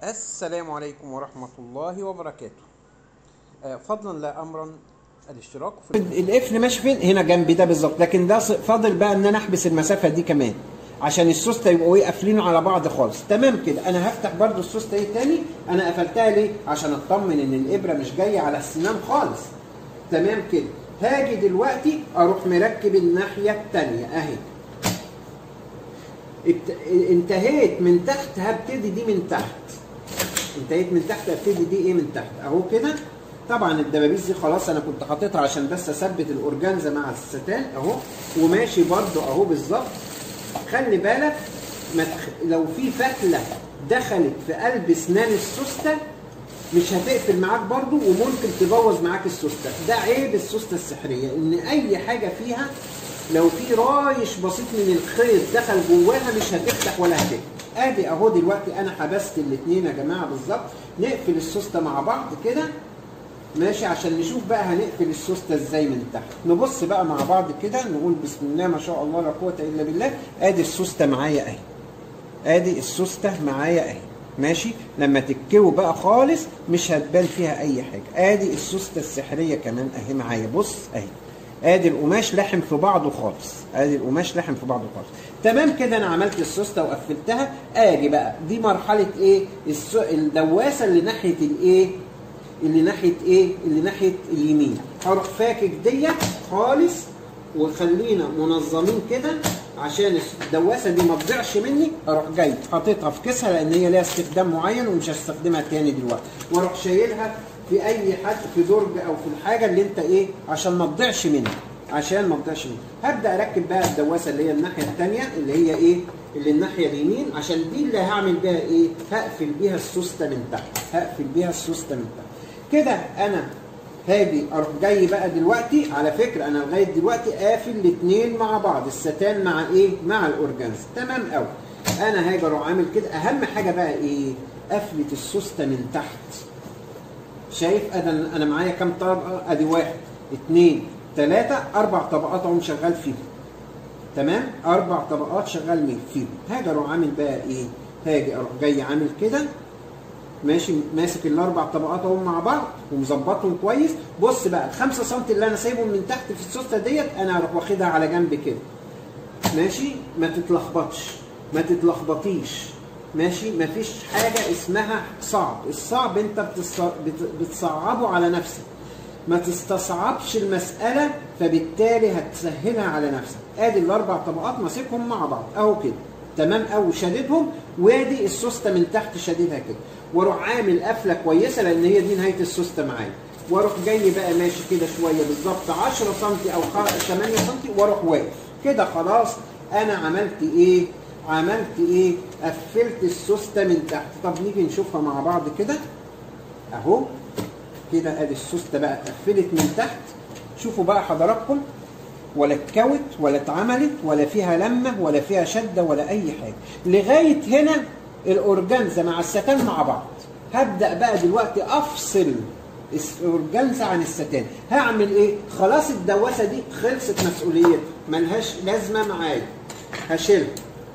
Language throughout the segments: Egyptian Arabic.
السلام عليكم ورحمة الله وبركاته آه، فضلا لا أمرا الاشتراك في القفل ماشي فين هنا جنبي ده بالظبط لكن ده ص- فاضل بقى ان انا احبس المسافه دي كمان عشان السوسته يبقوا ايه قافلين على بعض خالص تمام كده انا هفتح برضو السوسته ايه تاني انا قفلتها ليه عشان اطمن ان الابره مش جايه على السنان خالص تمام كده هاجي دلوقتي اروح مركب الناحيه التانيه اهي ابت- انتهيت من تحت هبتدي دي من تحت انتهيت من تحت ابتدي دي ايه من تحت اهو كده طبعا الدبابيس دي خلاص انا كنت حاططها عشان بس اثبت الاورجانزا مع الستان اهو وماشي برضو اهو بالظبط خلي بالك ما تخ... لو في فتله دخلت في قلب اسنان السوسته مش هتقفل معاك برضو وممكن تبوظ معاك السوسته ده عيب السوسته السحريه ان اي حاجه فيها لو في رايش بسيط من الخيط دخل جواها مش هتفتح ولا هتقفل ادي اهو دلوقتي انا حبست الاثنين يا جماعه بالظبط نقفل السوسته مع بعض كده ماشي عشان نشوف بقى هنقفل السوسته ازاي من تحت نبص بقى مع بعض كده نقول بسم الله ما شاء الله لا قوه الا بالله ادي السوسته معايا اهي ادي السوسته معايا اهي ماشي لما تكوي بقى خالص مش هتبان فيها اي حاجه ادي السوسته السحريه كمان اهي معايا بص اهي ادي القماش لحم في بعضه خالص ادي القماش لحم في بعضه خالص تمام كده انا عملت السوسته وقفلتها اجي بقى دي مرحله ايه السو... الدواسه اللي ناحيه الايه اللي ناحيه ايه اللي ناحيه اليمين هروح فاكك ديت خالص وخلينا منظمين كده عشان الدواسه دي ما تضيعش مني اروح جاي حاططها في كيسها لان هي ليها استخدام معين ومش هستخدمها تاني دلوقتي واروح شايلها في اي حد في درج او في الحاجه اللي انت ايه عشان ما تضيعش مني عشان ما تضيعش مني هبدا اركب بقى الدواسه اللي هي الناحيه الثانيه اللي هي ايه اللي الناحيه اليمين عشان دي اللي هعمل بيها ايه هقفل بيها السوسته من تحت هقفل بيها السوسته من تحت كده انا هاجي اروح جاي بقى دلوقتي على فكره انا لغايه دلوقتي قافل الاثنين مع بعض الستان مع ايه مع الاورجانز تمام قوي انا هاجي اروح عامل كده اهم حاجه بقى ايه قفله السوسته من تحت شايف انا انا معايا كام طبقه ادي واحد اثنين ثلاثه اربع طبقات اهو شغال فيهم تمام اربع طبقات شغال مين فيهم هاجي اروح عامل بقى ايه هاجي اروح جاي عامل كده ماشي ماسك الاربع طبقات اهو مع بعض ومظبطهم كويس بص بقى ال 5 سم اللي انا سايبهم من تحت في السوسته ديت انا هروح واخدها على جنب كده ماشي ما تتلخبطش ما تتلخبطيش ماشي ما فيش حاجه اسمها صعب الصعب انت بتص... بت... بتصعبه على نفسك ما تستصعبش المساله فبالتالي هتسهلها على نفسك ادي الاربع طبقات ماسكهم مع بعض اهو كده تمام او شاددهم وادي السوسته من تحت شاددها كده واروح عامل قفله كويسه لان هي دي نهايه السوسته معايا واروح جاي بقى ماشي كده شويه بالظبط 10 سم او 8 سم واروح واقف كده خلاص انا عملت ايه عملت ايه قفلت السوسته من تحت طب نيجي نشوفها مع بعض كده اهو كده ادي السوسته بقى اتقفلت من تحت شوفوا بقى حضراتكم ولا اتكوت ولا اتعملت ولا فيها لمه ولا فيها شده ولا اي حاجه لغايه هنا الاورجانزا مع الستان مع بعض هبدا بقى دلوقتي افصل الاورجانزا عن الستان هعمل ايه خلاص الدواسه دي خلصت مسؤوليتها ملهاش لازمه معايا هشيلها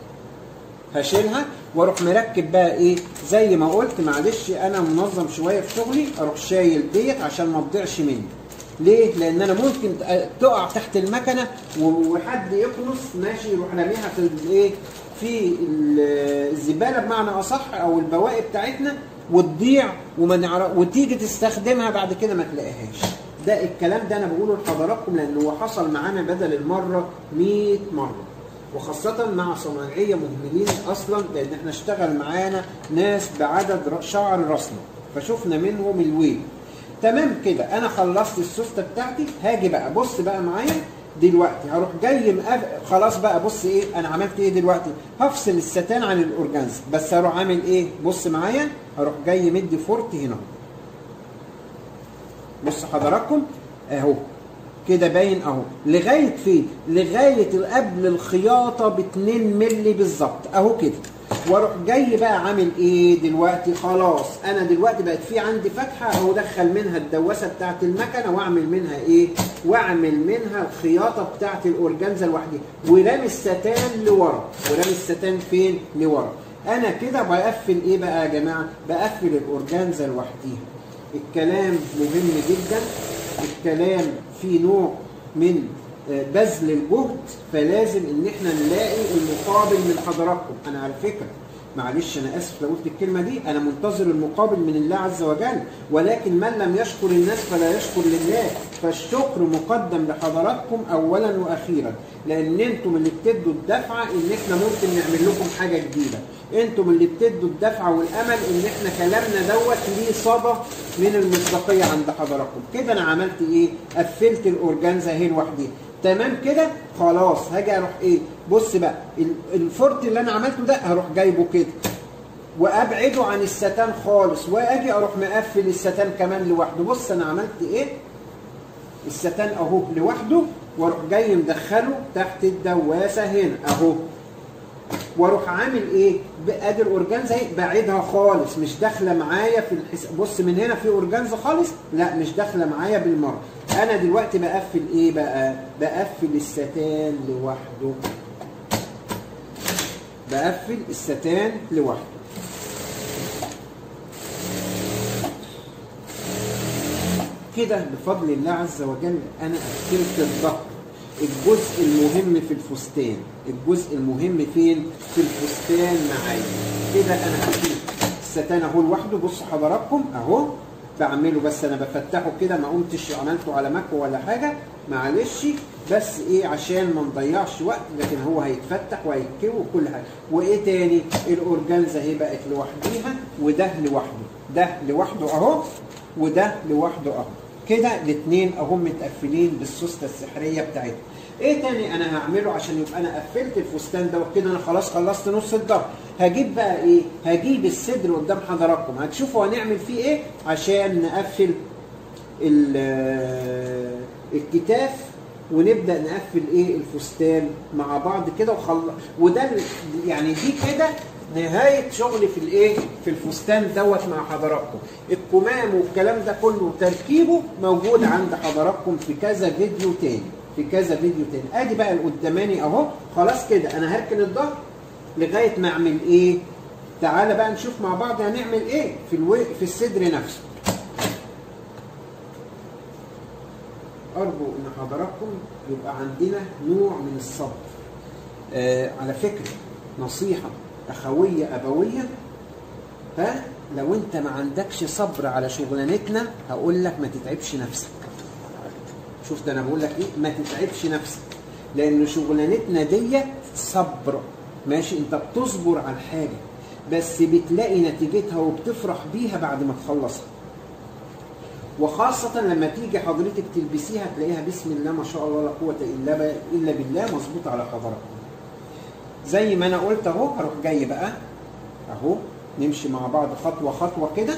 هشيلها واروح مركب بقى ايه زي ما قلت معلش انا منظم شويه في شغلي اروح شايل ديت عشان ما تضيعش مني ليه؟ لان انا ممكن تقع تحت المكنه وحد يكنس ماشي يروح راميها في الايه؟ في الزباله بمعنى اصح او البواقي بتاعتنا وتضيع وما نعرف وتيجي تستخدمها بعد كده ما تلاقيهاش. ده الكلام ده انا بقوله لحضراتكم لان هو حصل معانا بدل المره 100 مره. وخاصة مع صناعية مهملين أصلا لأن احنا اشتغل معانا ناس بعدد شعر راسنا فشفنا منهم الويل تمام كده انا خلصت السوسته بتاعتي هاجي بقى بص بقى معايا دلوقتي هروح جاي مقف... خلاص بقى بص ايه انا عملت ايه دلوقتي هفصل الستان عن الاورجانز بس هروح عامل ايه بص معايا هروح جاي مدي فورت هنا بص حضراتكم اهو كده باين اهو لغايه فين لغايه قبل الخياطه ب 2 مللي بالظبط اهو كده واروح جاي بقى عامل ايه دلوقتي خلاص انا دلوقتي بقت في عندي فتحه اهو ادخل منها الدواسه بتاعه المكنه واعمل منها ايه واعمل منها الخياطه بتاعه الاورجانزا لوحدها ورامي الستان لورا ورامي الستان فين لورا انا كده بقفل ايه بقى يا جماعه بقفل الاورجانزا لوحديها الكلام مهم جدا الكلام فيه نوع من آه، بذل الجهد فلازم ان احنا نلاقي المقابل من حضراتكم انا على فكره معلش انا اسف لو قلت الكلمه دي انا منتظر المقابل من الله عز وجل ولكن من لم يشكر الناس فلا يشكر لله فالشكر مقدم لحضراتكم اولا واخيرا لان انتم اللي بتدوا الدفعه ان احنا ممكن نعمل لكم حاجه جديده انتم اللي بتدوا الدفعه والامل ان احنا كلامنا دوت ليه صدى من المصداقيه عند حضراتكم كده انا عملت ايه قفلت الاورجانزا اهي لوحديها تمام كده خلاص هاجي اروح ايه بص بقى ال- الفورت اللي انا عملته ده هروح جايبه كده وابعده عن الستان خالص واجي اروح مقفل الستان كمان لوحده بص انا عملت ايه الستان اهو لوحده واروح جاي مدخله تحت الدواسه هنا اهو واروح عامل ايه ب- ادي الاورجانزا اهي بعيدها خالص مش داخله معايا في الحس... بص من هنا في اورجانزا خالص لا مش داخله معايا بالمره انا دلوقتي بقفل ايه بقى بقفل الستان لوحده بقفل الستان لوحده كده بفضل الله عز وجل انا قفلت الظهر الجزء المهم في الفستان الجزء المهم فين في الفستان معايا كده انا قفلت الستان اهو لوحده بصوا حضراتكم اهو بعمله بس انا بفتحه كده ما قمتش عملته على مكوى ولا حاجه معلش بس ايه عشان ما نضيعش وقت لكن هو هيتفتح وهيتكوي وكل حاجه وايه تاني الاورجانزا اهي بقت لوحديها وده لوحده ده لوحده اهو وده لوحده اهو كده الاثنين اهو متقفلين بالسوسته السحريه بتاعتهم ايه تاني انا هعمله عشان يبقى انا قفلت الفستان ده وكده انا خلاص خلصت نص الظهر هجيب بقى ايه هجيب الصدر قدام حضراتكم هتشوفوا هنعمل فيه ايه عشان نقفل ال- الكتاف ونبدا نقفل ايه الفستان مع بعض كده وخل... وده ال- يعني دي كده نهايه شغلي في الايه في الفستان دوت مع حضراتكم الكمام والكلام ده كله تركيبه موجود عند حضراتكم في كذا فيديو تاني في كذا فيديو تاني ادي بقى القداماني اهو خلاص كده انا هركن الظهر لغايه ما اعمل ايه تعالى بقى نشوف مع بعض هنعمل ايه في الو... في الصدر نفسه ارجو ان حضراتكم يبقى عندنا نوع من الصبر آه على فكره نصيحه اخويه ابويه ها لو انت ما عندكش صبر على شغلانتنا هقول لك ما تتعبش نفسك شوف ده انا بقول لك ايه ما تتعبش نفسك لان شغلانتنا ديت صبر ماشي انت بتصبر على الحاجه بس بتلاقي نتيجتها وبتفرح بيها بعد ما تخلصها وخاصة لما تيجي حضرتك تلبسيها تلاقيها بسم الله ما شاء الله لا قوة إلا ب- إلا بالله مظبوط على حضراتكم. زي ما أنا قلت أهو هروح جاي بقى أهو نمشي مع بعض خطوة خطوة كده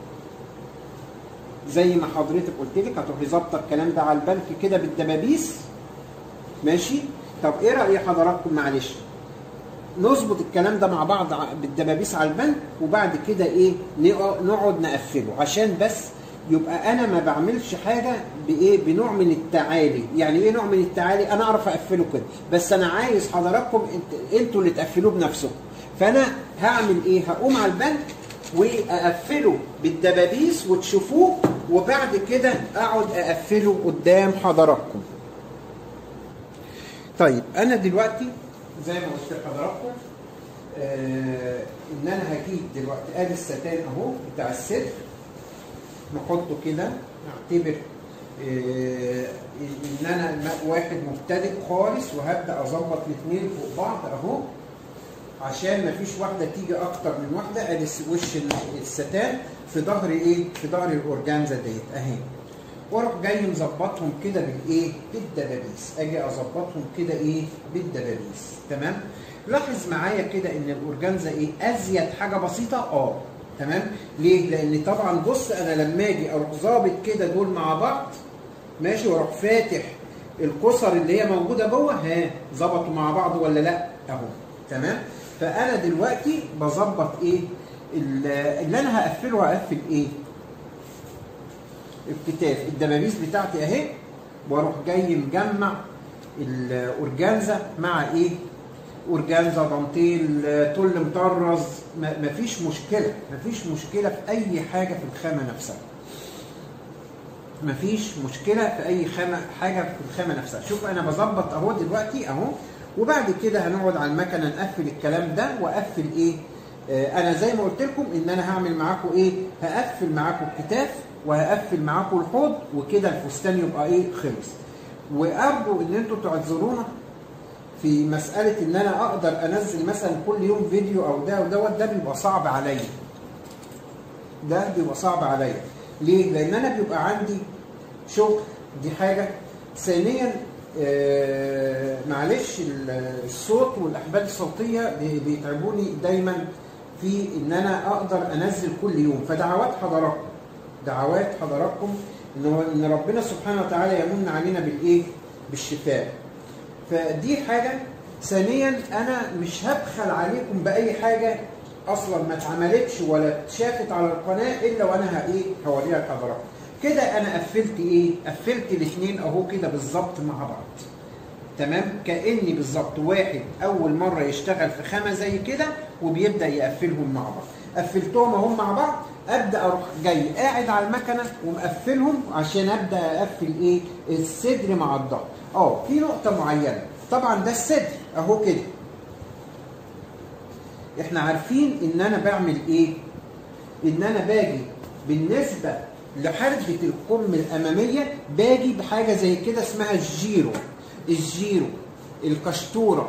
زي ما حضرتك قلت لك هتروحي ظابطة الكلام ده على البنك كده بالدبابيس ماشي؟ طب إيه رأي حضراتكم معلش؟ نظبط الكلام ده مع بعض ع- بالدبابيس على البنك وبعد كده ايه نق- نقعد نقفله عشان بس يبقى انا ما بعملش حاجه بايه بنوع من التعالي يعني ايه نوع من التعالي انا اعرف اقفله كده بس انا عايز حضراتكم انت انتوا اللي تقفلوه بنفسكم فانا هعمل ايه هقوم على البنك واقفله بالدبابيس وتشوفوه وبعد كده اقعد اقفله قدام حضراتكم طيب انا دلوقتي زي ما قلت لحضراتكم آه ان انا هجيب دلوقتي ادي الستان اهو بتاع الصدر نحطه كده نعتبر آه ان انا الم- واحد مبتدئ خالص وهبدا اظبط الاثنين فوق بعض اهو عشان مفيش واحده تيجي اكتر من واحده ادي س- وش ال- الستان في ظهر ايه في ظهر الاورجانزا ديت اهي واروح جاي مظبطهم كده بالايه بالدبابيس اجي اظبطهم كده ايه بالدبابيس تمام لاحظ معايا كده ان الاورجانزا ايه ازيد حاجه بسيطه اه تمام ليه لان طبعا بص انا لما اجي اروح ظابط كده دول مع بعض ماشي واروح فاتح القصر اللي هي موجوده جوه ها ظبطوا مع بعض ولا لا اهو تمام فانا دلوقتي بظبط ايه ال- اللي انا هقفله هقفل ايه الكتاف الدبابيس بتاعتي اهي واروح جاي مجمع الاورجانزا مع ايه اورجانزا دانتيل آه، تل مطرز ما- مفيش مشكله مفيش مشكله في اي حاجه في الخامه نفسها مفيش مشكله في اي خامه حاجه في الخامه نفسها شوف انا بظبط اهو دلوقتي اهو وبعد كده هنقعد على المكنه نقفل الكلام ده واقفل ايه آه انا زي ما قلت لكم ان انا هعمل معاكم ايه هقفل معاكم الكتاف وهقفل معاكم الحوض وكده الفستان يبقى ايه خلص وارجو ان انتوا تعذرونا في مساله ان انا اقدر انزل مثلا كل يوم فيديو او ده ودوت ده بيبقى صعب عليا ده بيبقى صعب عليا ليه؟ لان انا بيبقى عندي شغل دي حاجه ثانيا آه معلش ال- الصوت والاحبال الصوتيه بي- بيتعبوني دايما في ان انا اقدر انزل كل يوم فدعوات حضراتكم دعوات حضراتكم ان هو- ان ربنا سبحانه وتعالى يمن علينا بالايه؟ بالشفاء فدي حاجه ثانيا انا مش هبخل عليكم باي حاجه اصلا ما اتعملتش ولا اتشافت على القناه الا وانا ه- ايه هوريها لحضراتكم كده انا قفلت ايه قفلت الاثنين اهو كده بالظبط مع بعض تمام كاني بالظبط واحد اول مره يشتغل في خامه زي كده وبيبدا يقفلهم مع بعض قفلتهم اهم مع بعض ابدا اروح جاي قاعد على المكنه ومقفلهم عشان ابدا اقفل ايه الصدر مع الظهر اه في نقطه معينه طبعا ده الصدر اهو كده احنا عارفين ان انا بعمل ايه ان انا باجي بالنسبه لحربة القم الاماميه باجي بحاجه زي كده اسمها الجيرو الجيرو الكشتوره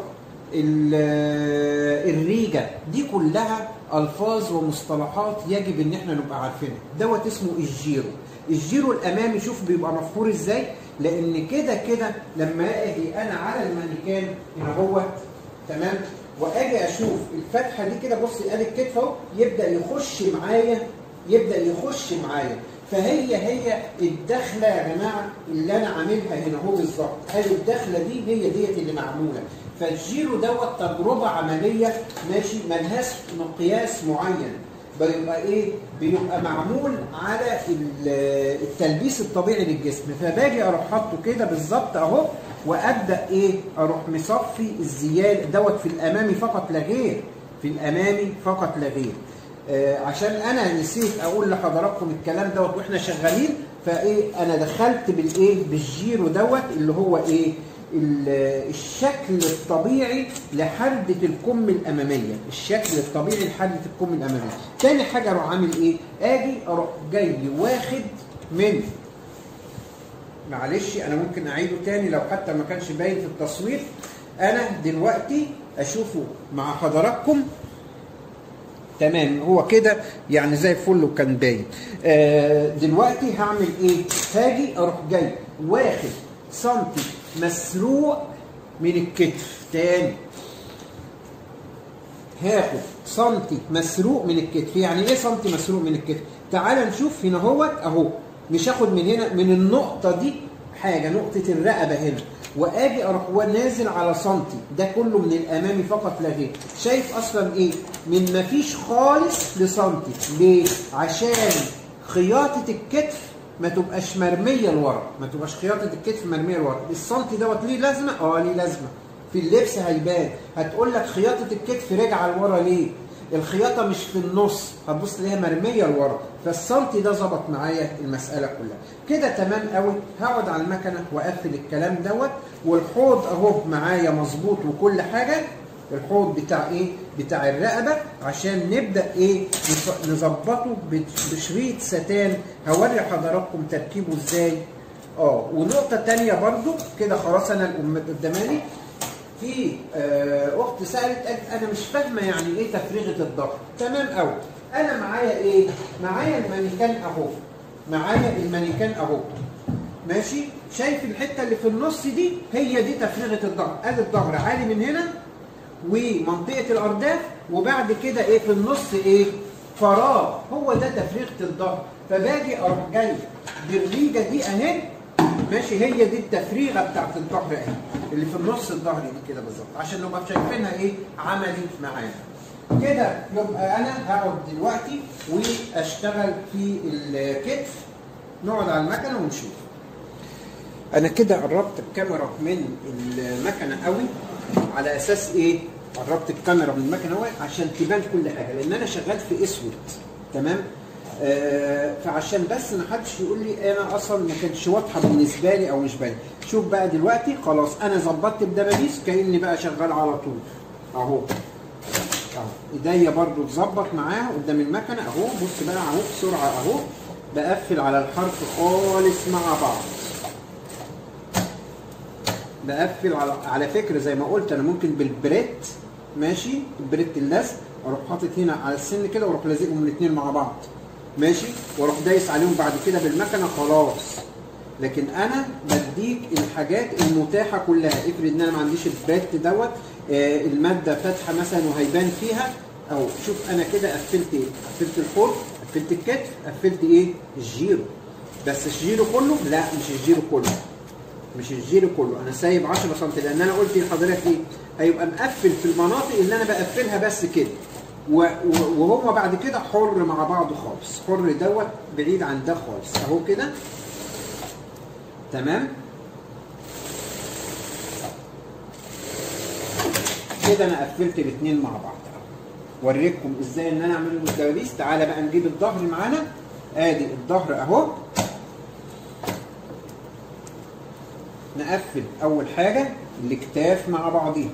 ال- الريجه دي كلها الفاظ ومصطلحات يجب ان احنا نبقى عارفينها دوت اسمه الجيرو الجيرو الامامي شوف بيبقى مفهور ازاي لان كده كده لما اجي انا على المانيكان هنا هو تمام واجي اشوف الفتحه دي كده بص ادي الكتف اهو يبدا يخش معايا يبدا يخش معايا فهي هي الدخله يا جماعه اللي انا عاملها هنا اهو بالظبط هذه الدخله دي هي ديت اللي معموله فالجيرو دوت تجربه عمليه ماشي ملهاش مقياس معين بيبقى ايه بيبقى معمول على ال- التلبيس الطبيعي للجسم فباجي اروح حاطه كده بالظبط اهو وابدا ايه اروح مصفي الزياده دوت في الامامي فقط لا غير في الامامي فقط لا غير آه عشان انا نسيت اقول لحضراتكم الكلام دوت واحنا شغالين فايه انا دخلت بالايه بالجيرو دوت اللي هو ايه ال- الشكل الطبيعي لحردة الكم الأمامية الشكل الطبيعي لحردة الكم الأمامية تاني حاجة أروح عامل إيه أجي أروح جاي واخد من معلش أنا ممكن أعيده تاني لو حتى ما كانش باين في التصوير أنا دلوقتي أشوفه مع حضراتكم تمام هو كده يعني زي الفل وكان باين آه دلوقتي هعمل ايه هاجي اروح جاي واخد سنتي مسروق من الكتف تاني هاخد سنتي مسروق من الكتف يعني ايه سنتي مسروق من الكتف تعال نشوف هنا اهوت اهو مش هاخد من هنا من النقطه دي حاجه نقطه الرقبه هنا واجي اروح نازل على سنتي ده كله من الامامي فقط لا غير شايف اصلا ايه من ما فيش خالص لسنتي ليه عشان خياطه الكتف ما تبقاش مرميه لورا ما تبقاش خياطه الكتف مرميه لورا السنتي دوت ليه لازمه اه ليه لازمه في اللبس هيبان هتقول لك خياطه الكتف راجعه لورا ليه الخياطه مش في النص هتبص تلاقيها مرميه لورا فالسنتي ده ظبط معايا المساله كلها كده تمام قوي هقعد على المكنه واقفل الكلام دوت والحوض اهو معايا مظبوط وكل حاجه الحوض بتاع ايه بتاع الرقبه عشان نبدا ايه نص- نظبطه بت- بشريط ستان هوري حضراتكم تركيبه ازاي اه ونقطه تانية برضو كده خلاص انا الام قداماني في آه، اخت سالت قالت انا مش فاهمه يعني ايه تفريغه الظهر تمام قوي انا معايا ايه معايا المانيكان اهو معايا المانيكان اهو ماشي شايف الحته اللي في النص دي هي دي تفريغه الظهر ادي الظهر عالي من هنا ومنطقه الارداف وبعد كده ايه في النص ايه فراغ هو ده تفريغه الظهر فباجي اروح جاي بالريجه دي اهي ماشي هي دي التفريغه بتاعت الظهر اهي اللي في النص الظهر دي كده بالظبط عشان نبقى شايفينها ايه عملي معانا كده يبقى انا هقعد دلوقتي واشتغل في الكتف نقعد على المكنه ونشوف انا كده قربت الكاميرا من المكنه قوي على اساس ايه قربت الكاميرا من المكنه اهو عشان تبان كل حاجه لان انا شغال في اسود تمام آه فعشان بس ما حدش يقول لي انا اصلا ما كانتش واضحه بالنسبه لي او مش باينه شوف بقى دلوقتي خلاص انا ظبطت بدبابيس كاني بقى شغال على طول اهو اهو ايديا برضو اتظبط معاها قدام المكنه اهو بص بقى اهو بسرعه اهو بقفل على الحرف خالص مع بعض بقفل على على فكره زي ما قلت انا ممكن بالبريت ماشي البريت اللزق اروح حاطط هنا على السن كده واروح لازقهم الاثنين مع بعض ماشي واروح دايس عليهم بعد كده بالمكنه خلاص لكن انا بديك الحاجات المتاحه كلها افرض ان انا ما عنديش البريت دوت آه الماده فاتحه مثلا وهيبان فيها او شوف انا كده قفلت ايه قفلت الحوض قفلت الكتف قفلت ايه الجيرو بس الجيرو كله لا مش الجيرو كله مش الجيرو كله انا سايب 10 سم لان انا قلت لحضرتك ايه هيبقى مقفل في المناطق اللي انا بقفلها بس كده وهو بعد كده حر مع بعضه خالص حر دوت بعيد عن ده خالص اهو كده تمام كده انا قفلت الاثنين مع بعض وريكم ازاي ان انا اعمل الدبابيس تعالى بقى نجيب الظهر معانا ادي الظهر اهو نقفل اول حاجه الاكتاف مع بعضيها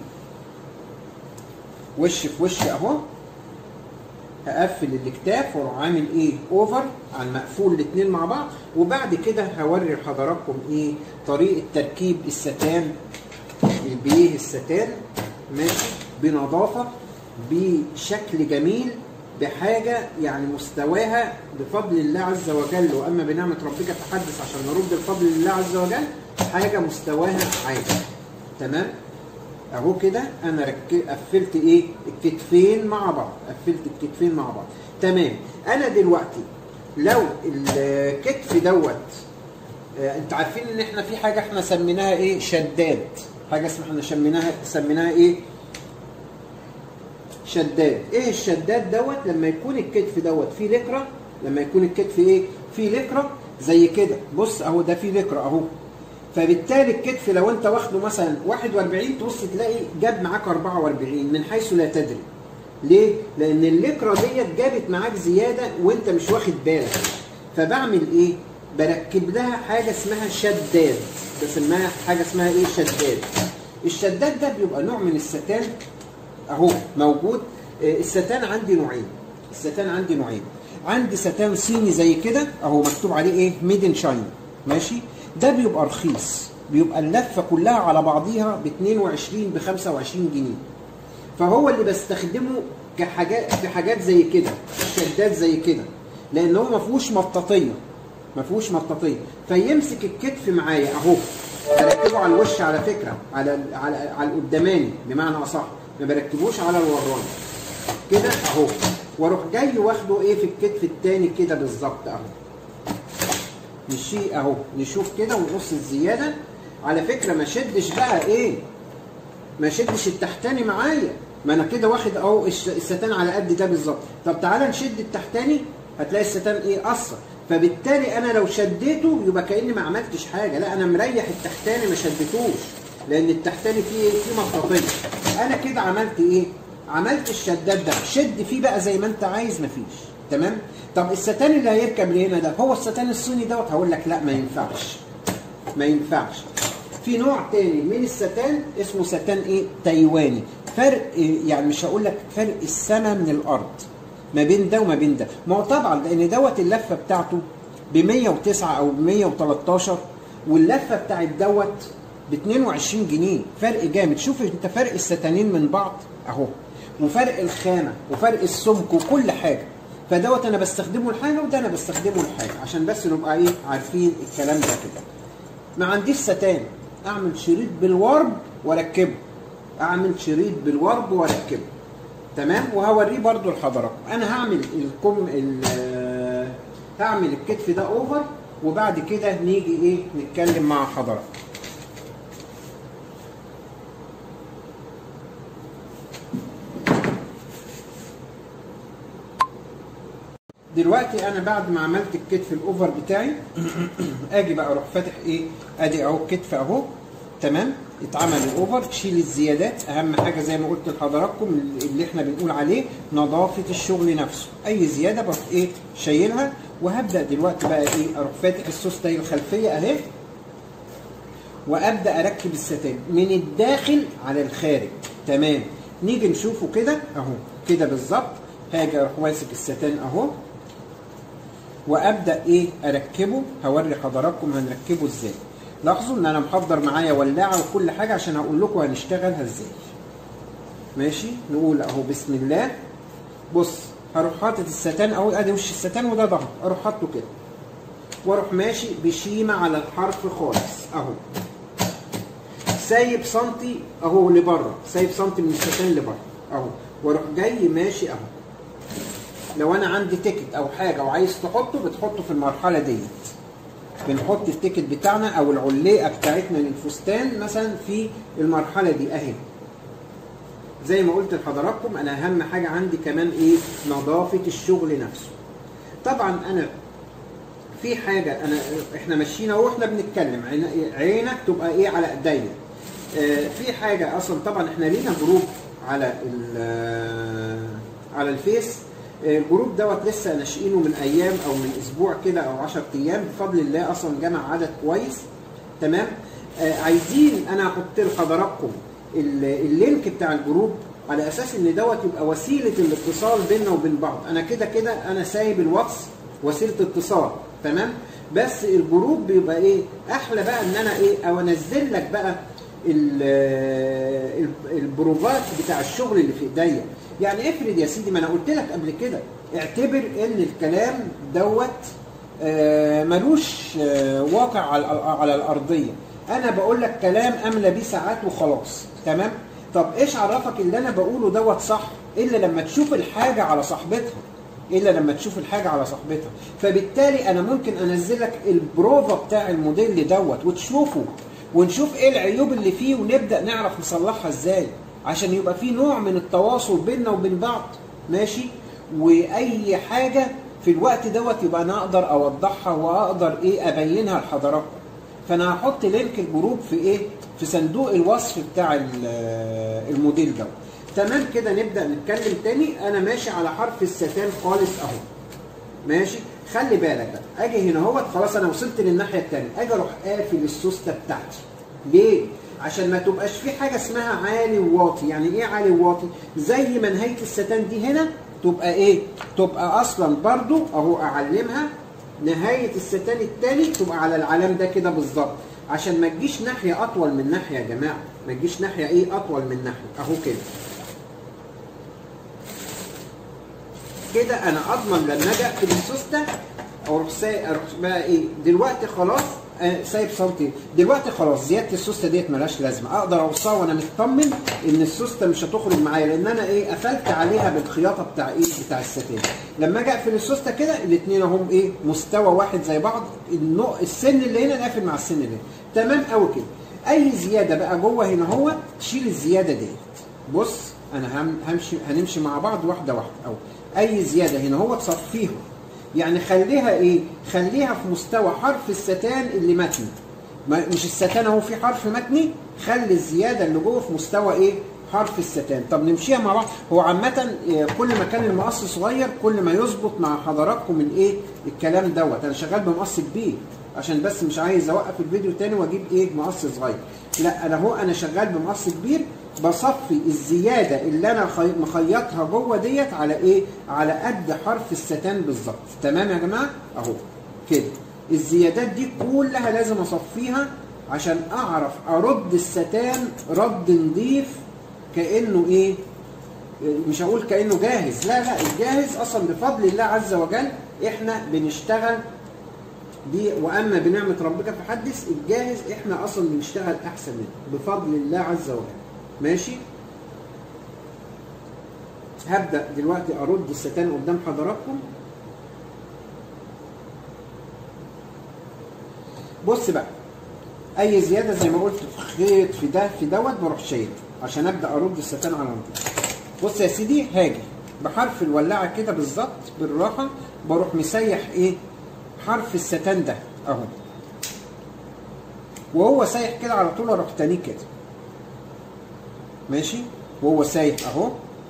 وش في وش اهو هقفل الاكتاف واروح عامل ايه اوفر عن مقفول الاثنين مع بعض وبعد كده هوري لحضراتكم ايه طريقه تركيب الستان بايه الستان ماشي بنظافه بشكل جميل بحاجة يعني مستواها بفضل الله عز وجل وأما بنعمة ربك تحدث عشان نرد الفضل لله عز وجل حاجة مستواها عالي تمام اهو كده انا رك... قفلت ايه الكتفين مع بعض قفلت الكتفين مع بعض تمام انا دلوقتي لو الكتف دوت آه انت عارفين ان احنا في حاجه احنا سميناها ايه شداد حاجه اسمها احنا سميناها سميناها ايه شداد ايه الشداد دوت لما يكون الكتف دوت فيه لكره لما يكون الكتف ايه فيه لكره زي كده بص اهو ده فيه لكره اهو فبالتالي الكتف لو انت واخده مثلا 41 تبص تلاقي جاب معاك 44 من حيث لا تدري ليه؟ لان اللكره ديت جابت معاك زياده وانت مش واخد بالك فبعمل ايه؟ بركب لها حاجه اسمها شداد بسميها حاجه اسمها ايه؟ شداد الشداد ده بيبقى نوع من الستان اهو موجود الستان عندي نوعين الستان عندي نوعين عندي ستان صيني زي كده اهو مكتوب عليه ايه ميدن شاين ماشي ده بيبقى رخيص بيبقى اللفه كلها على بعضيها ب 22 ب 25 جنيه فهو اللي بستخدمه كحاجات في حاجات زي كده شداد زي كده لان هو ما فيهوش مطاطيه ما فيهوش مطاطيه فيمسك الكتف معايا اهو بركبه على الوش على فكره على على على القداماني بمعنى اصح ما بركبوش على الوراني كده اهو واروح جاي واخده ايه في الكتف التاني كده بالظبط اهو نشيء اهو نشوف كده ونقص الزياده على فكره ما شدش بقى ايه ما شدش التحتاني معايا ما انا كده واخد اهو الستان على قد ده بالظبط طب تعالى نشد التحتاني هتلاقي الستان ايه قصر فبالتالي انا لو شديته يبقى كاني ما عملتش حاجه لا انا مريح التحتاني ما شدتوش لان التحتاني فيه فيه مطاطيه انا كده عملت ايه عملت الشداد ده شد فيه بقى زي ما انت عايز مفيش تمام طب الستان اللي هيركب لهنا ده هو الستان الصيني دوت هقول لك لا ما ينفعش ما ينفعش في نوع تاني من الستان اسمه ستان ايه تايواني فرق يعني مش هقول لك فرق السنه من الارض ما بين ده وما بين ده ما هو طبعا لان دوت اللفه بتاعته ب 109 او ب 113 واللفه بتاعت دوت ب 22 جنيه فرق جامد شوف انت فرق الستانين من بعض اهو وفرق الخامه وفرق السمك وكل حاجه فدوت انا بستخدمه لحاجه وده انا بستخدمه لحاجه عشان بس نبقى ايه عارفين الكلام ده كده ما عنديش ستان اعمل شريط بالورب واركبه اعمل شريط بالورب واركبه تمام وهوريه برضو لحضراتكم انا هعمل الكم هعمل الكتف ده اوفر وبعد كده نيجي ايه نتكلم مع حضراتكم دلوقتي انا بعد ما عملت الكتف الاوفر بتاعي اجي بقى اروح فاتح ايه ادي اهو الكتف اهو تمام اتعمل الاوفر تشيل الزيادات اهم حاجه زي ما قلت لحضراتكم اللي احنا بنقول عليه نظافه الشغل نفسه اي زياده بروح ايه شايلها وهبدا دلوقتي بقى ايه اروح فاتح السوسته الخلفيه اهي وابدا اركب الستان من الداخل على الخارج تمام نيجي نشوفه كده اهو كده بالظبط هاجي اروح ماسك الستان اهو وابدا ايه اركبه هوري حضراتكم هنركبه ازاي لاحظوا ان انا محضر معايا ولاعه وكل حاجه عشان هقول لكم هنشتغلها ازاي ماشي نقول اهو بسم الله بص هروح حاطط الستان اهو ادي وش الستان وده ظهر اروح حاطه كده واروح ماشي بشيمه على الحرف خالص اهو سايب سنتي اهو لبره سايب سنتي من الستان لبره اهو واروح جاي ماشي اهو لو انا عندي تيكت او حاجه وعايز تحطه بتحطه في المرحله ديت بنحط التيكت بتاعنا او العليقه بتاعتنا للفستان مثلا في المرحله دي اهي زي ما قلت لحضراتكم انا اهم حاجه عندي كمان ايه نظافه الشغل نفسه طبعا انا في حاجه انا احنا ماشيين اهو احنا بنتكلم عينك تبقى ايه على ايديا آه في حاجه اصلا طبعا احنا لينا جروب على على الفيس الجروب دوت لسه ناشئينه من ايام او من اسبوع كده او 10 ايام بفضل الله اصلا جمع عدد كويس تمام آه عايزين انا احط لحضراتكم اللينك بتاع الجروب على اساس ان دوت يبقى وسيله الاتصال بيننا وبين بعض انا كده كده انا سايب الواتس وسيله اتصال تمام بس الجروب بيبقى ايه احلى بقى ان انا ايه او انزل لك بقى البروفات بتاع الشغل اللي في ايديا يعني افرض يا سيدي ما انا قلت لك قبل كده اعتبر ان الكلام دوت آه ملوش آه واقع على على الارضيه انا بقول لك كلام املى بيه ساعات وخلاص تمام طب ايش عرفك اللي انا بقوله دوت صح الا لما تشوف الحاجه على صاحبتها الا لما تشوف الحاجه على صاحبتها فبالتالي انا ممكن انزل لك البروفا بتاع الموديل دوت وتشوفه ونشوف ايه العيوب اللي فيه ونبدا نعرف نصلحها ازاي عشان يبقى في نوع من التواصل بيننا وبين بعض ماشي واي حاجه في الوقت دوت يبقى انا اقدر اوضحها واقدر ايه ابينها لحضراتكم فانا هحط لينك الجروب في ايه في صندوق الوصف بتاع الموديل دوت تمام كده نبدا نتكلم تاني انا ماشي على حرف الستان خالص اهو ماشي خلي بالك بقى اجي هنا اهوت خلاص انا وصلت للناحيه الثانيه اجي اروح قافل السوسته بتاعتي ليه عشان ما تبقاش في حاجه اسمها عالي وواطي يعني ايه عالي وواطي زي ما نهايه الستان دي هنا تبقى ايه تبقى اصلا برضو اهو اعلمها نهايه الستان الثاني تبقى على العلام ده كده بالظبط عشان ما تجيش ناحيه اطول من ناحيه يا جماعه ما تجيش ناحيه ايه اطول من ناحيه اهو كده كده انا اضمن لما اجي اقفل السوسته اروح سايق اروح بقى ايه دلوقتي خلاص آه سايب صوتي دلوقتي خلاص زياده السوسته ديت ملهاش لازمه اقدر اوصلها وانا مطمن ان السوسته مش هتخرج معايا لان انا ايه قفلت عليها بالخياطه بتاع ايه بتاع الستان لما اجي اقفل السوسته كده الاثنين اهم ايه مستوى واحد زي بعض النوع السن اللي هنا قافل مع السن اللي هنا تمام قوي كده اي زياده بقى جوه هنا هو تشيل الزياده ديت بص انا همشي هنمشي مع بعض واحده واحده اهو اي زياده هنا هو تصفيها يعني خليها ايه خليها في مستوى حرف الستان اللي متني مش الستان اهو في حرف متني خلي الزياده اللي جوه في مستوى ايه حرف الستان طب نمشيها مع بعض هو عامه كل ما كان المقص صغير كل ما يظبط مع حضراتكم الايه الكلام دوت انا شغال بمقص كبير عشان بس مش عايز اوقف الفيديو تاني واجيب ايه مقص صغير لا انا هو انا شغال بمقص كبير بصفي الزياده اللي انا مخيطها جوه ديت على ايه على قد حرف الستان بالظبط تمام يا جماعه اهو كده الزيادات دي كلها لازم اصفيها عشان اعرف ارد الستان رد نضيف كانه ايه مش هقول كانه جاهز لا لا الجاهز اصلا بفضل الله عز وجل احنا بنشتغل دي واما بنعمه ربك فحدث الجاهز احنا اصلا بنشتغل احسن منه بفضل الله عز وجل ماشي هبدا دلوقتي ارد الستان قدام حضراتكم بص بقى اي زياده زي ما قلت في خيط في ده في دوت بروح شايله عشان ابدا ارد الستان على نضيف بص يا سيدي هاجي بحرف الولاعه كده بالظبط بالراحه بروح مسيح ايه حرف الستان ده اهو وهو سايح كده على طول اروح تاني كده ماشي وهو سايب اهو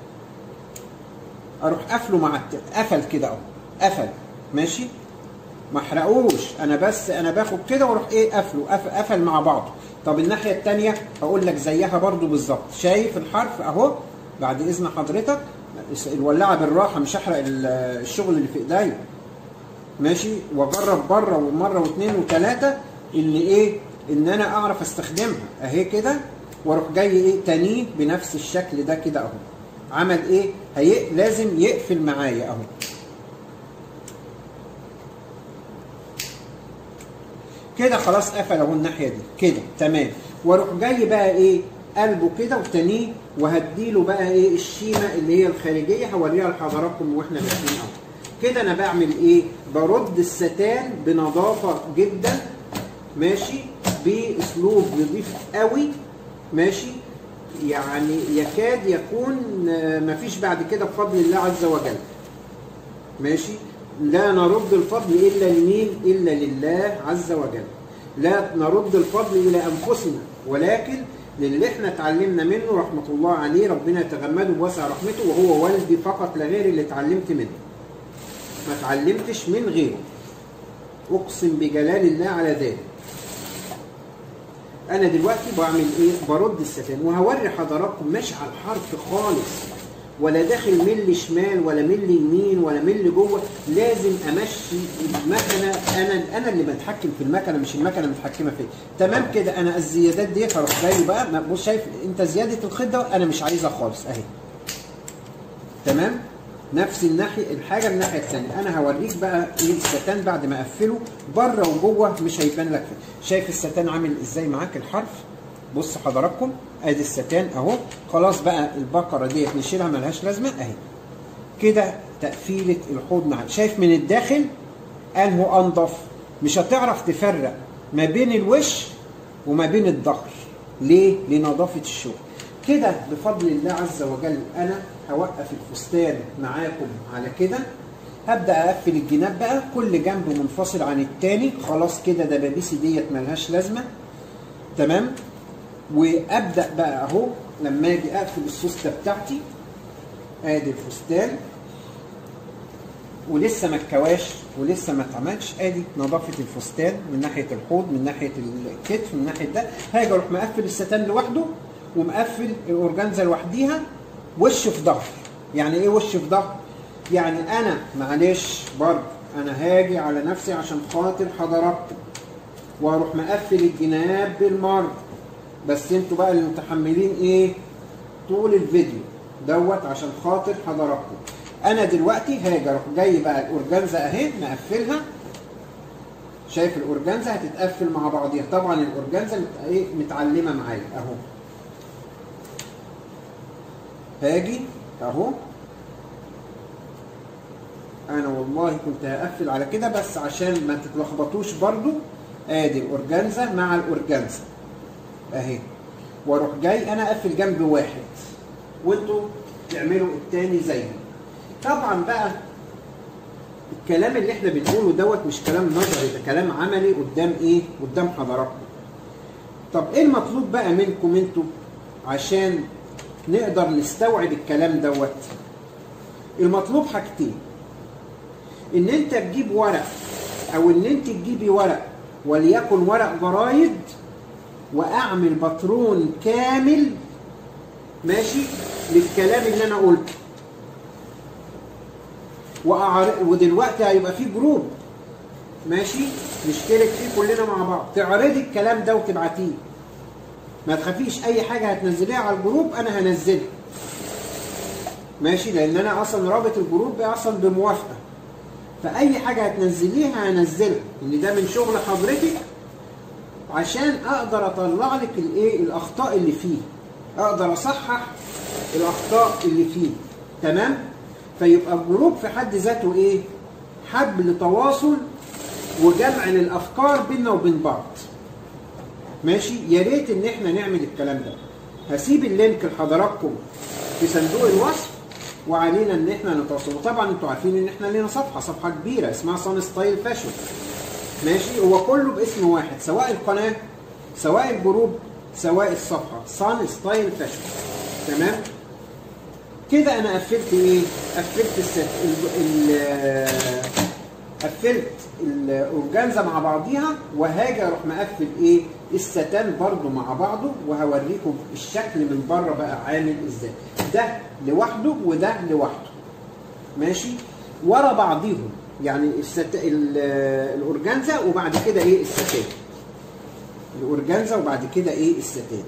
اروح قافله مع الت... قفل كده اهو قفل ماشي ما احرقوش انا بس انا باخد كده واروح ايه قافله قفل, قفل مع بعضه طب الناحيه الثانيه هقول لك زيها برضو بالظبط شايف الحرف اهو بعد اذن حضرتك الولاعه بالراحه مش هحرق ال- الشغل اللي في ايديا ماشي واجرب بره ومره واثنين وثلاثه ان ايه ان انا اعرف استخدمها اهي كده واروح جاي ايه تانيه بنفس الشكل ده كده اهو عمل ايه هي لازم يقفل معايا اهو كده خلاص قفل اهو الناحيه دي كده تمام واروح جاي بقى ايه قلبه كده وتانيه وهديله بقى ايه الشيمه اللي هي الخارجيه هوريها لحضراتكم واحنا ماشيين اهو كده انا بعمل ايه برد الستان بنظافه جدا ماشي باسلوب نظيف قوي ماشي يعني يكاد يكون آه، مفيش بعد كده بفضل الله عز وجل ماشي لا نرد الفضل الا لمين الا لله عز وجل لا نرد الفضل الى انفسنا ولكن للي احنا اتعلمنا منه رحمه الله عليه ربنا يتغمده بوسع رحمته وهو والدي فقط لا غير اللي اتعلمت منه ما اتعلمتش من غيره اقسم بجلال الله على ذلك انا دلوقتي بعمل ايه برد الستان وهوري حضراتكم مش على الحرف خالص ولا داخل ملي شمال ولا ملي يمين ولا ملي جوه لازم امشي المكنه انا انا اللي بتحكم في المكنه مش المكنه متحكمه فيا تمام كده انا الزيادات ديت هروح جاي بقى ما- بص شايف انت زياده الخيط ده انا مش عايزها خالص اهي تمام نفس الناحيه الحاجه من الناحيه الثانيه انا هوريك بقى ايه الستان بعد ما اقفله بره وجوه مش هيبان لك فيه. شايف الستان عامل ازاي معاك الحرف بص حضراتكم ادي الستان اهو خلاص بقى البقره ديت نشيلها ملهاش لازمه اهي كده تقفيله الحوض معاك شايف من الداخل انه انضف مش هتعرف تفرق ما بين الوش وما بين الظهر ليه لنظافه الشغل كده بفضل الله عز وجل انا هوقف الفستان معاكم على كده هبدا اقفل الجناب بقى كل جنب منفصل عن التاني خلاص كده دبابيسي ديت ملهاش لازمه تمام وابدا بقى اهو لما اجي اقفل السوسته بتاعتي ادي الفستان ولسه ما اتكواش ولسه ما اتعملش ادي نظافه الفستان من ناحيه الحوض من ناحيه الكتف من ناحيه ده هاجي اروح مقفل الستان لوحده ومقفل الاورجانزا لوحديها وش في ظهر يعني ايه وش في ظهر يعني انا معلش برضه انا هاجي على نفسي عشان خاطر حضراتكم واروح مقفل الجناب بالمره بس انتوا بقى اللي متحملين ايه طول الفيديو دوت عشان خاطر حضراتكم انا دلوقتي هاجي اروح جاي بقى الاورجانزا اهي مقفلها شايف الاورجانزا هتتقفل مع بعضيها طبعا الاورجانزا مت- ايه متعلمه معايا اهو هاجي اهو انا والله كنت هقفل على كده بس عشان ما تتلخبطوش برضو ادي الاورجانزا مع الاورجانزا اهي واروح جاي انا اقفل جنب واحد وانتوا تعملوا التاني زيي طبعا بقى الكلام اللي احنا بنقوله دوت مش كلام نظري ده كلام عملي قدام ايه قدام حضراتكم طب ايه المطلوب بقى منكم انتوا عشان نقدر نستوعب الكلام دوت المطلوب حاجتين ان انت تجيب ورق او ان انت تجيبي ورق وليكن ورق جرايد واعمل باترون كامل ماشي للكلام اللي انا قلته وأعر... ودلوقتي هيبقى في جروب ماشي نشترك فيه كلنا مع بعض تعرضي الكلام ده وتبعتيه ما تخافيش اي حاجه هتنزليها على الجروب انا هنزلها ماشي لان انا اصلا رابط الجروب ده اصلا بموافقه فاي حاجه هتنزليها هنزلها ان ده من شغل حضرتك عشان اقدر اطلع لك الايه الاخطاء اللي فيه اقدر اصحح الاخطاء اللي فيه تمام فيبقى الجروب في حد ذاته ايه حبل تواصل وجمع للافكار بيننا وبين بعض ماشي يا ريت ان احنا نعمل الكلام ده هسيب اللينك لحضراتكم في صندوق الوصف وعلينا ان احنا نتواصل وطبعا انتوا عارفين ان احنا لينا صفحه صفحه كبيره اسمها صن ستايل فاشن ماشي هو كله باسم واحد سواء القناه سواء الجروب سواء الصفحه صن ستايل فاشن تمام كده انا قفلت ايه قفلت الست ال ال قفلت الاورجانزا مع بعضيها وهاجي اروح مقفل ايه الستان برضو مع بعضه وهوريكم الشكل من بره بقى عامل ازاي ده لوحده وده لوحده ماشي ورا بعضيهم يعني الست... ال- الاورجانزا وبعد كده ايه الستان الاورجانزا وبعد كده ايه الستان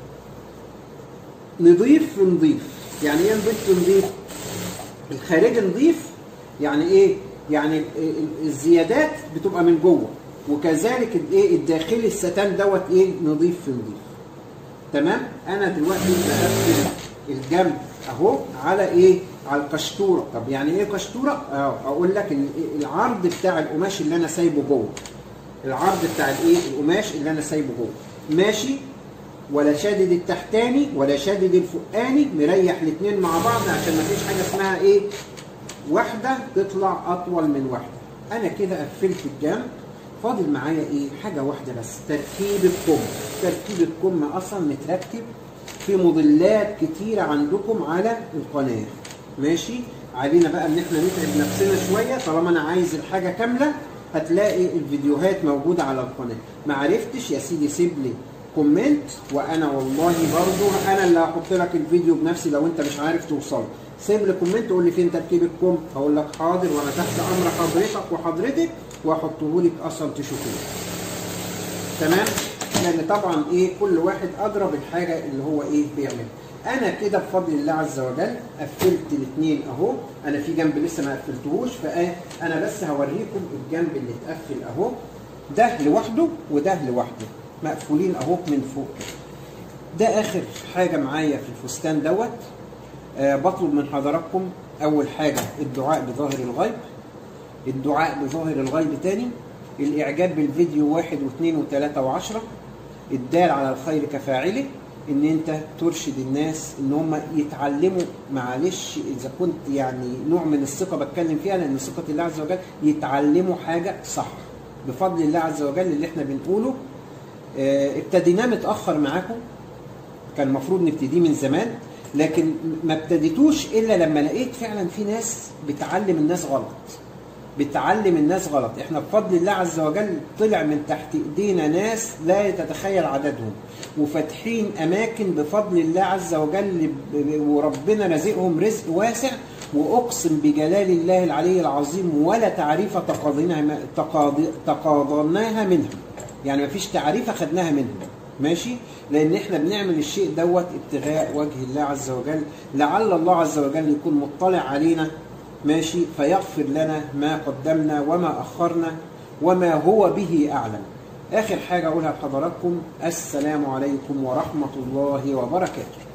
نضيف في نضيف يعني ايه نضيف في نضيف الخارجي نضيف يعني ايه يعني ال- ال- الزيادات بتبقى من جوه وكذلك الايه الداخلي الستان دوت ايه نضيف في نضيف تمام انا دلوقتي بقفل الجنب اهو على ايه على القشطوره طب يعني ايه قشطوره اه اقول لك ال- العرض بتاع القماش اللي انا سايبه جوه العرض بتاع الايه القماش اللي انا سايبه جوه ماشي ولا شادد التحتاني ولا شادد الفوقاني مريح الاثنين مع بعض عشان ما فيش حاجه اسمها ايه واحده تطلع اطول من واحده انا كده قفلت الجنب فاضل معايا ايه حاجه واحده بس تركيب الكم تركيب الكم اصلا متركب في موديلات كتيره عندكم على القناه ماشي علينا بقى ان احنا نتعب نفسنا شويه طالما انا عايز الحاجه كامله هتلاقي الفيديوهات موجوده على القناه ما عرفتش يا سيدي سيب لي كومنت وانا والله برضو انا اللي هحط لك الفيديو بنفسي لو انت مش عارف توصل سيب لي كومنت قول لي فين تركيب الكم هقول لك حاضر وانا تحت امر حضرتك وحضرتك واحطه لك اصلا تشوفوه تمام لان طبعا ايه كل واحد ادرى بالحاجه اللي هو ايه بيعملها انا كده بفضل الله عز وجل قفلت الاثنين اهو انا في جنب لسه ما قفلتهوش فانا بس هوريكم الجنب اللي اتقفل اهو ده لوحده وده لوحده مقفولين اهو من فوق كده ده اخر حاجه معايا في الفستان دوت آه بطلب من حضراتكم اول حاجه الدعاء بظاهر الغيب الدعاء بظاهر الغيب تاني الاعجاب بالفيديو واحد واثنين وثلاثة وعشرة الدال على الخير كفاعله ان انت ترشد الناس ان هم يتعلموا معلش اذا كنت يعني نوع من الثقه بتكلم فيها لان ثقه الله عز وجل يتعلموا حاجه صح بفضل الله عز وجل اللي احنا بنقوله اه ابتديناه متاخر معاكم كان المفروض نبتديه من زمان لكن ما ابتديتوش الا لما لقيت فعلا في ناس بتعلم الناس غلط بتعلم الناس غلط احنا بفضل الله عز وجل طلع من تحت ايدينا ناس لا تتخيل عددهم وفاتحين اماكن بفضل الله عز وجل وربنا رزقهم رزق واسع واقسم بجلال الله العلي العظيم ولا تعريف تقاضيناها تقاضناها منهم يعني مفيش تعريفه خدناها منهم ماشي لان احنا بنعمل الشيء دوت ابتغاء وجه الله عز وجل لعل الله عز وجل يكون مطلع علينا ماشي فيغفر لنا ما قدمنا وما اخرنا وما هو به اعلم اخر حاجه اقولها لحضراتكم السلام عليكم ورحمه الله وبركاته